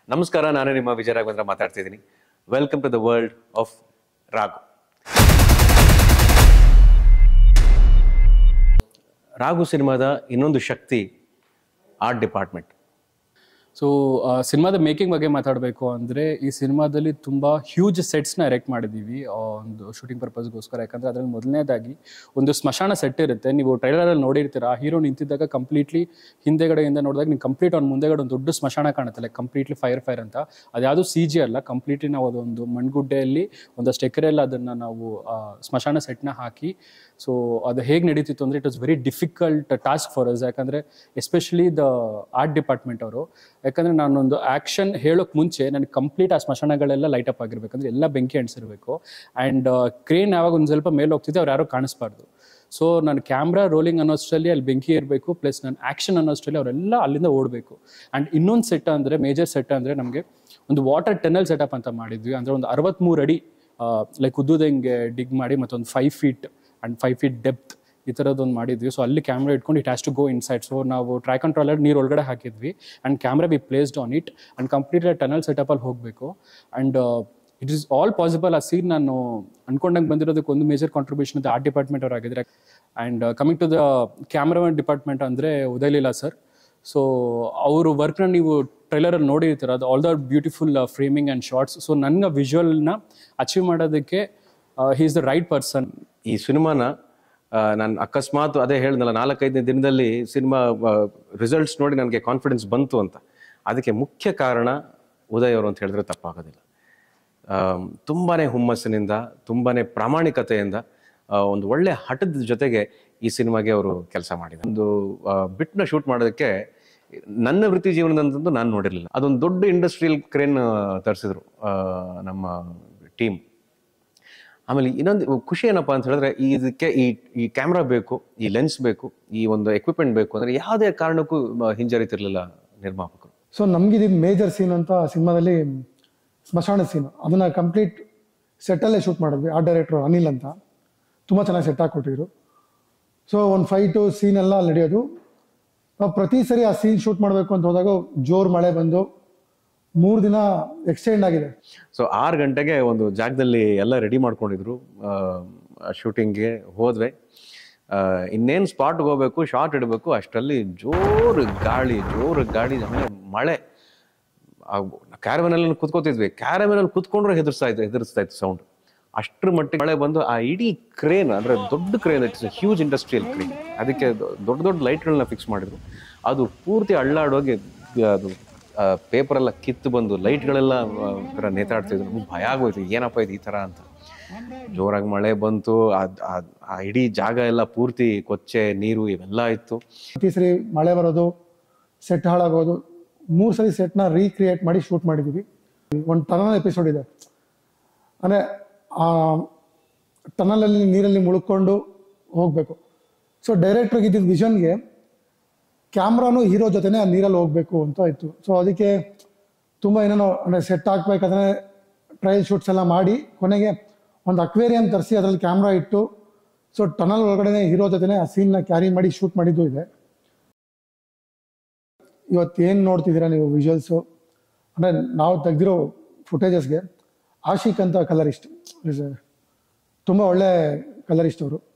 ನಮಸ್ಕಾರ ನಾನು ನಿಮ್ಮ ವಿಜಯ ರಾಘವೇಂದ್ರ ಮಾತಾಡ್ತಿದ್ದೀನಿ welcome to the world of Raghu Raghu ಸಿನಿಮಾದ ಇನ್ನೊಂದು ಶಕ್ತಿ ಆರ್ಟ್ ಡಿಪಾರ್ಟ್ಮೆಂಟ್ ಸೊ ಸಿನಿಮಾದ ಮೇಕಿಂಗ್ ಬಗ್ಗೆ ಮಾತಾಡಬೇಕು ಅಂದರೆ ಈ ಸಿನಿಮಾದಲ್ಲಿ ತುಂಬ ಹ್ಯೂಜ್ ಸೆಟ್ಸ್ನ ಎರೆಕ್ಟ್ ಮಾಡಿದ್ದೀವಿ ಆ, ಒಂದು ಶೂಟಿಂಗ್ ಪರ್ಪಸ್ಗೋಸ್ಕರ ಯಾಕಂದರೆ ಅದರಲ್ಲಿ ಮೊದಲನೇದಾಗಿ ಒಂದು ಸ್ಮಶಾನ ಸೆಟ್ ಇರುತ್ತೆ ನೀವು ಟ್ರೈಲರಲ್ಲಿ ನೋಡಿರ್ತೀರ ಹೀರೋ ನಿಂತಿದ್ದಾಗ ಕಂಪ್ಲೀಟ್ಲಿ ಹಿಂದೆಗಡೆಯಿಂದ ನೋಡಿದಾಗ ನೀವು ಕಂಪ್ಲೀಟ್ ಅವ್ನ ಮುಂದೆಗಡೆ ಒಂದು ದೊಡ್ಡ ಸ್ಮಶಾನ ಕಾಣುತ್ತೆ ಲೈಕ್ ಕಂಪ್ಲೀಟ್ಲಿ ಫೈರ್ ಫೈರ್ ಅಂತ ಅದ್ಯಾವುದು ಸಿ ಜಿ ಅಲ್ಲ ಕಂಪ್ಲೀಟ್ಲಿ ನಾವು ಅದೊಂದು ಮಣ್ಗುಡ್ಡೆಯಲ್ಲಿ ಒಂದಷ್ಟು ಎಕರೆಯಲ್ಲಿ ಅದನ್ನು ನಾವು ಆ, ಸ್ಮಶಾನ ಸೆಟ್ನ ಹಾಕಿ ಸೊ ಅದು ಹೇಗೆ ನಡೀತಿತ್ತು ಅಂದರೆ it was very difficult task for us ಯಾಕಂದರೆ ಎಸ್ಪೆಷಲಿ ದ ಆರ್ಟ್ ಡಿಪಾರ್ಟ್ಮೆಂಟ್ ಅವರು ಯಾಕಂದರೆ ನಾನೊಂದು ಆ್ಯಕ್ಷನ್ ಹೇಳೋಕೆ ಮುಂಚೆ ನನಗೆ ಕಂಪ್ಲೀಟ್ ಆ ಸ್ಮಶಾನಗಳೆಲ್ಲ ಲೈಟ್ ಅಪ್ ಆಗಿರ್ಬೇಕಂದ್ರೆ ಎಲ್ಲ ಬೆಂಕಿ ಅಂಟಿಸಿರ್ಬೇಕು ಆ್ಯಂಡ್ ಕ್ರೇನ್ ಯಾವಾಗ ಒಂದು ಸ್ವಲ್ಪ ಮೇಲೆ ಹೋಗ್ತಿದ್ದೆ ಅವ್ರು ಯಾರೋ ಕಾಣಿಸ್ಬಾರ್ದು ಸೊ ನಾನು ಕ್ಯಾಮ್ರಾ ರೋಲಿಂಗ್ ಅನ್ನೋಷ್ಟರಲ್ಲಿ ಅಲ್ಲಿ ಬೆಂಕಿ ಇರಬೇಕು ಪ್ಲಸ್ ನಾನು ಆ್ಯಕ್ಷನ್ ಅನ್ನೋಷ್ಟರಲ್ಲಿ ಅವರೆಲ್ಲ ಅಲ್ಲಿಂದ ಓಡಬೇಕು ಆ್ಯಂಡ್ ಇನ್ನೊಂದು ಸೆಟ್ ಅಂದರೆ ಮೇಜರ್ ಸೆಟ್ ಅಂದರೆ ನಮಗೆ ಒಂದು ವಾಟರ್ ಟೆನಲ್ ಸೆಟಪ್ ಅಂತ ಮಾಡಿದ್ವಿ ಅಂದರೆ ಒಂದು ಅರವತ್ತ್ಮೂರು ಅಡಿ ಲೈಕ್ ಉದ್ದುದಂಗೆ ಡಿಗ್ ಮಾಡಿ ಮತ್ತೊಂದು five feet and five feet depth ಈ ಥರದ್ದೊಂದು ಮಾಡಿದ್ವಿ ಸೊ ಅಲ್ಲಿ ಕ್ಯಾಮ್ರಾ ಇಟ್ಕೊಂಡು it has to go inside so ನಾವು ಟ್ರ್ಯಾಕ್ ಕಂಟ್ರೋಲರ್ ನೀರು ಒಳಗಡೆ ಹಾಕಿದ್ವಿ and camera be placed on it and complete tunnel ಸೆಟಪಲ್ಲಿ ಹೋಗಬೇಕು and it is all possible ಆ ಸೀನ್ ನಾನು ಅನ್ಕೊಂಡಂಗೆ ಬಂದಿರೋದಕ್ಕೆ ಒಂದು ಮೇಜರ್ ಕಾಂಟ್ರಿಬ್ಯೂಷನ್ ಆರ್ಟ್ ಡಿಪಾರ್ಟ್ಮೆಂಟ್ ಅವ್ರು ಆಗಿದ್ರೆ and coming to the cameraman department ಅಂದರೆ ಉದಯಲೀಲಾ ಸರ್ ಸೊ ಅವರು ವರ್ಕ್ನ ನೀವು ಟ್ರೈಲರಲ್ಲಿ ನೋಡಿರ್ತೀರ ಅದು all the beautiful framing and shots so ನನ್ನ ವಿಜುವಲ್ನ ಅಚೀವ್ ಮಾಡೋದಕ್ಕೆ he is the right person ಈ ಸಿನಿಮಾನ ನಾನು ಅಕಸ್ಮಾತ್ ಅದೇ ಹೇಳಿದ್ನಲ್ಲ ನಾಲ್ಕೈದನೇ ದಿನದಲ್ಲಿ ಸಿನಿಮಾ ರಿಸಲ್ಟ್ಸ್ ನೋಡಿ ನನಗೆ ಕಾನ್ಫಿಡೆನ್ಸ್ ಬಂತು ಅಂತ ಅದಕ್ಕೆ ಮುಖ್ಯ ಕಾರಣ ಉದಯ್ ಅವರು ಅಂತ ಹೇಳಿದ್ರೆ ತಪ್ಪಾಗೋದಿಲ್ಲ ಆಮ್, ತುಂಬಾನೇ ಹುಮ್ಮಸ್ಸಿನಿಂದ ತುಂಬಾನೇ ಪ್ರಾಮಾಣಿಕತೆಯಿಂದ ಆ, ಒಂದು ಒಳ್ಳೆ ಹಠದ ಜೊತೆಗೆ ಈ ಸಿನಿಮಾಗೆ ಅವರು ಕೆಲಸ ಮಾಡಿದ್ದಾರೆ ಒಂದು ಬಿಟ್ನ ಶೂಟ್ ಮಾಡೋದಕ್ಕೆ ನನ್ನ ವೃತ್ತಿ ಜೀವನದಂತಂದು ನಾನು ನೋಡಿರಲಿಲ್ಲ ಅದೊಂದು ದೊಡ್ಡ ಇಂಡಸ್ಟ್ರಿಯಲ್ ಕ್ರೇನ್ ತರಿಸಿದ್ರು ನಮ್ಮ ಟೀಮ್ ಆಮೇಲೆ ಇನ್ನೊಂದು ಖುಷಿ ಏನಪ್ಪಾ ಅಂತ ಹೇಳಿದ್ರೆ ಈ ಇದಕ್ಕೆ ಈ ಈ ಕ್ಯಾಮ್ರಾ ಬೇಕು ಈ ಲೆನ್ಸ್ ಬೇಕು ಈ ಒಂದು ಎಕ್ವಿಪ್ಮೆಂಟ್ ಬೇಕು ಅಂದ್ರೆ ಯಾವುದೇ ಕಾರಣಕ್ಕೂ ಮ- ಹಿಂಜರಿತಿರ್ಲಿಲ್ಲ ನಿರ್ಮಾಪಕರು ಸೊ ನಮ್ಗಿದು ಮೇಜರ್ ಸೀನ್ ಅಂತ ಸಿನಿಮಾದಲ್ಲಿ ಸ್ಮಶಾನ ಸೀನ್ ಅದನ್ನ ಕಂಪ್ಲೀಟ್ ಸೆಟ್ಟಲ್ಲೇ ಶೂಟ್ ಮಾಡಿದ್ವಿ ಆರ್ಟ್ ಡೈರೆಕ್ಟರ್ ಅನಿಲ್ ಅಂತ ತುಂಬ ಚೆನ್ನಾಗಿ ಸೆಟ್ ಹಾಕೊಟ್ಟಿದ್ರು ಸೊ ಒಂದು ಫೈಟು ಸೀನ್ ಎಲ್ಲ ಅಲ್ಲಿ ನಡೆಯೋದು ನಾವು ಪ್ರತಿ ಸರಿ ಆ ಸೀನ್ ಶೂಟ್ ಮಾಡಬೇಕು ಅಂತ ಹೋದಾಗ ಜೋರು ಮಳೆ ಬಂದು ಮೂರು ದಿನ ಎಕ್ಸ್ಟೆಂಡ್ ಆಗಿದೆ ಸೊ ಆರು ಗಂಟೆಗೆ ಒಂದು ಜಾಗದಲ್ಲಿ ಎಲ್ಲ ರೆಡಿ ಮಾಡ್ಕೊಂಡಿದ್ರು ಶೂಟಿಂಗ್ಗೆ ಹೋದ್ವಿ ಆ, ಇನ್ನೇನ್ ಸ್ಪಾಟ್ಗೆ ಹೋಗ್ಬೇಕು ಶಾರ್ಟ್ ಇಡಬೇಕು ಅಷ್ಟರಲ್ಲಿ ಜೋರು ಗಾಳಿ ಜೋರು ಗಾಳಿ ಆಮೇಲೆ ಮಳೆ ಕ್ಯಾರವನಲ್ಲಿ ಕುತ್ಕೋತಿದ್ವಿ ಕ್ಯಾರವನಲ್ಲಿ ಕುತ್ಕೊಂಡ್ರೆ ಹೆದರ್ಸ್ತಾ ಇತ್ತು ಹೆದರ್ಸ್ತಾ ಇತ್ತು ಸೌಂಡ್ ಅಷ್ಟ್ರ ಮಟ್ಟಿಗೆ ಮಳೆ ಬಂದು ಆ ಇಡೀ ಕ್ರೇನ್ ಅಂದ್ರೆ ದೊಡ್ಡ crane it's huge industrial crane ಅದಕ್ಕೆ ದೊ- ದೊಡ್ಡ ದೊಡ್ಡ ಲೈಟ್ಗಳನ್ನ ಫಿಕ್ಸ್ ಮಾಡಿದ್ರು ಅದು ಪೂರ್ತಿ ಅಳ್ಳಾಡೋಗಿ ಅದು ಪೇಪರ್ ಎಲ್ಲ ಕಿತ್ತು ಬಂದು ಲೈಟ್ಗಳೆಲ್ಲ ಥರ ನೇತಾಡ್ತಿದ್ರು ನಮ್ಗೆ ಭಯ ಆಗೋಯ್ತು ಏನಪ್ಪ ಇದು ಈ ಥರ ಅಂತ ಜೋರಾಗಿ ಮಳೆ ಬಂತು ಅದ್- ಅದ್- ಆ ಇಡೀ ಜಾಗ ಎಲ್ಲ ಪೂರ್ತಿ ಕೊಚ್ಚೆ ನೀರು ಇವೆಲ್ಲ ಇತ್ತು ಪ್ರತಿ ಸರಿ ಮಳೆ ಬರೋದು ಸೆಟ್ ಹಾಳಾಗೋದು ಮೂರು ಸರಿ ಸೆಟ್ನ ರೀಕ್ರಿಯೇಟ್ ಮಾಡಿ ಶೂಟ್ ಮಾಡಿದ್ದೀವಿ ಒಂದು ಟನಲ್ ಎಪಿಸೋಡ್ ಇದೆ ಅಂದರೆ ಆ ಟನಲಲ್ಲಿ ನೀರಲ್ಲಿ ಮುಳುಕೊಂಡು ಹೋಗಬೇಕು ಸೊ ಡೈರೆಕ್ಟ್ರಿಗೆ ಇದ್ದಿದ್ದ ವಿಷನ್ಗೆ ಕ್ಯಾಮ್ರಾನು ಹೀರೋ ಜೊತೆನೇ ಆ ನೀರಲ್ಲಿ ಹೋಗಬೇಕು ಅಂತ ಇತ್ತು ಸೊ ಅದಕ್ಕೆ ತುಂಬ ಏನೇನೋ ಅಂದರೆ ಸೆಟ್ ಹಾಕ್ಬೇಕಾದ್ರೆ ಟ್ರಯಲ್ ಶೂಟ್ಸ್ ಎಲ್ಲ ಮಾಡಿ ಕೊನೆಗೆ ಒಂದು ಅಕ್ವೇರಿಯಂ ತರಿಸಿ ಅದರಲ್ಲಿ ಕ್ಯಾಮ್ರಾ ಇಟ್ಟು ಸೊ ಟನಲ್ ಒಳಗಡೆ ಹೀರೋ ಜೊತೆನೇ ಆ ಸೀನ್ನ ಕ್ಯಾರಿ ಮಾಡಿ ಶೂಟ್ ಮಾಡಿದ್ದು ಇದೆ ಇವತ್ತೇನು ನೋಡ್ತಿದ್ದೀರಾ ನೀವು ವಿಜುವಲ್ಸು ಅಂದರೆ ನಾವು ತೆಗೆದಿರೋ ಫುಟೇಜಸ್ಗೆ ಆಶಿಕ್ ಅಂತ ಕಲರಿಸ್ಟ್ ತುಂಬ ಒಳ್ಳೆ ಕಲರಿಸ್ಟ್ ಅವರು